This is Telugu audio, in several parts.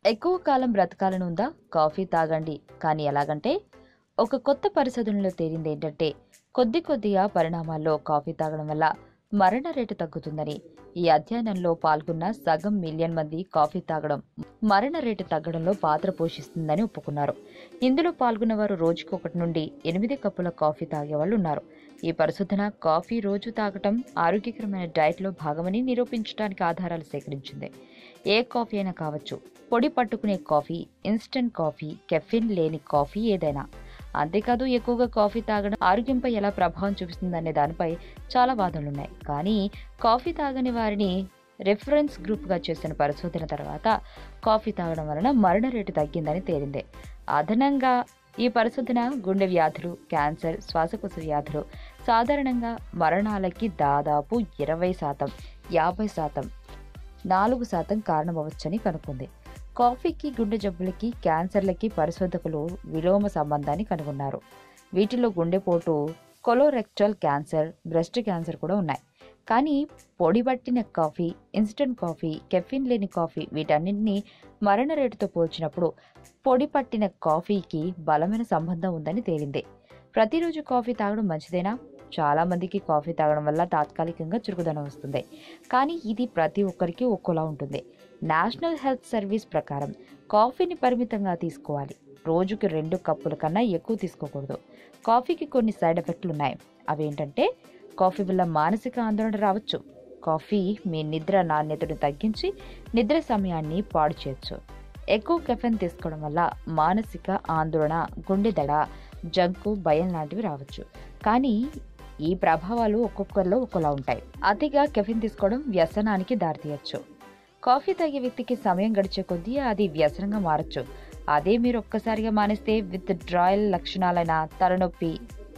ఎక్కువ కాలం బ్రతకాలని ఉందా కాఫీ తాగండి కానీ ఎలాగంటే ఒక కొత్త పరిశోధనలో తేలింది ఏంటంటే కొద్ది కొద్దిగా పరిణామాల్లో కాఫీ తాగడం వల్ల మరణ రేటు తగ్గుతుందని ఈ అధ్యయనంలో పాల్గొన్న సగం మిలియన్ మంది కాఫీ తాగడం మరణ రేటు తగ్గడంలో పాత్ర పోషిస్తుందని ఒప్పుకున్నారు ఇందులో పాల్గొన్న వారు రోజుకు ఒకటి నుండి ఎనిమిది కప్పుల కాఫీ తాగేవాళ్ళు ఉన్నారు ఈ పరిశోధన కాఫీ రోజు తాగటం ఆరోగ్యకరమైన డైట్లో భాగమని నిరూపించడానికి ఆధారాలు సేకరించింది ఏ కాఫీ అయినా కావచ్చు పొడి పట్టుకునే కాఫీ ఇన్స్టంట్ కాఫీ కెఫిన్ లేని కాఫీ ఏదైనా అంతేకాదు ఎక్కువగా కాఫీ తాగడం ఆరోగ్యంపై ఎలా ప్రభావం చూపిస్తుందనే దానిపై చాలా వాదనలున్నాయి కానీ కాఫీ తాగని వారిని రెఫరెన్స్ గ్రూప్గా చేసిన పరిశోధన తర్వాత కాఫీ తాగడం వలన మరణ రేటు తగ్గిందని తేలింది అదనంగా ఈ పరిశోధన గుండె వ్యాధులు క్యాన్సర్ శ్వాసకోశ వ్యాధులు సాధారణంగా మరణాలకి దాదాపు ఇరవై శాతం యాభై శాతం నాలుగు శాతం కారణమవచ్చని కనుక్కుంది కాఫీకి గుండె జబ్బులకి క్యాన్సర్లకి పరిశోధకులు విలోమ సంబంధాన్ని కనుగొన్నారు వీటిలో గుండెపోటు కొలోరెక్టల్ క్యాన్సర్ బ్రెస్ట్ క్యాన్సర్ కూడా ఉన్నాయి కానీ పొడి పట్టిన కాఫీ ఇన్స్టంట్ కాఫీ కెఫిన్ లేని కాఫీ వీటన్నింటినీ మరణ రేటుతో పోల్చినప్పుడు పొడి పట్టిన కాఫీకి బలమైన సంబంధం ఉందని తేలింది ప్రతిరోజు కాఫీ తాగడం మంచిదేనా చాలా మందికి కాఫీ తాగడం వల్ల తాత్కాలికంగా చురుకుదనం వస్తుంది కానీ ఇది ప్రతి ఒక్కరికి ఒక్కోలా ఉంటుంది నేషనల్ హెల్త్ సర్వీస్ ప్రకారం కాఫీని పరిమితంగా తీసుకోవాలి రోజుకి రెండు కప్పుల కన్నా ఎక్కువ తీసుకోకూడదు కాఫీకి కొన్ని సైడ్ ఎఫెక్ట్లు ఉన్నాయి అవేంటంటే కాఫీ వల్ల మానసిక ఆందోళన రావచ్చు కాఫీ మీ నిద్ర నాణ్యతను తగ్గించి నిద్ర సమయాన్ని పాడు చేయొచ్చు ఎక్కువ కెఫెన్ తీసుకోవడం వల్ల మానసిక ఆందోళన గుండె దడ జంకు భయం లాంటివి రావచ్చు కానీ ఈ ప్రభావాలు ఒక్కొక్కరిలో ఒక్కోలా ఉంటాయి అతిగా కెఫిన్ తీసుకోవడం వ్యసనానికి దారితీయచ్చు కాఫీ తాగే వ్యక్తికి సమయం గడిచే కొద్దీ అది వ్యసనంగా మారచ్చు అదే మీరు ఒక్కసారిగా మానేస్తే విత్ డ్రాయల్ లక్షణాలైన తలనొప్పి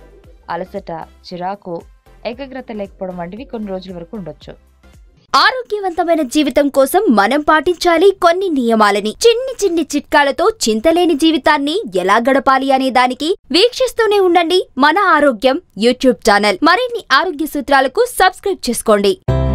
అలసట చిరాకు ఏకాగ్రత లేకపోవడం వంటివి కొన్ని రోజుల వరకు ఉండొచ్చు ఆరోగ్యవంతమైన జీవితం కోసం మనం పాటించాలి కొన్ని నియమాలని చిన్ని చిన్ని చిట్కాలతో చింతలేని జీవితాన్ని ఎలా గడపాలి అనే దానికి వీక్షిస్తూనే ఉండండి మన ఆరోగ్యం యూట్యూబ్ ఛానల్ మరిన్ని ఆరోగ్య సూత్రాలకు సబ్స్క్రైబ్ చేసుకోండి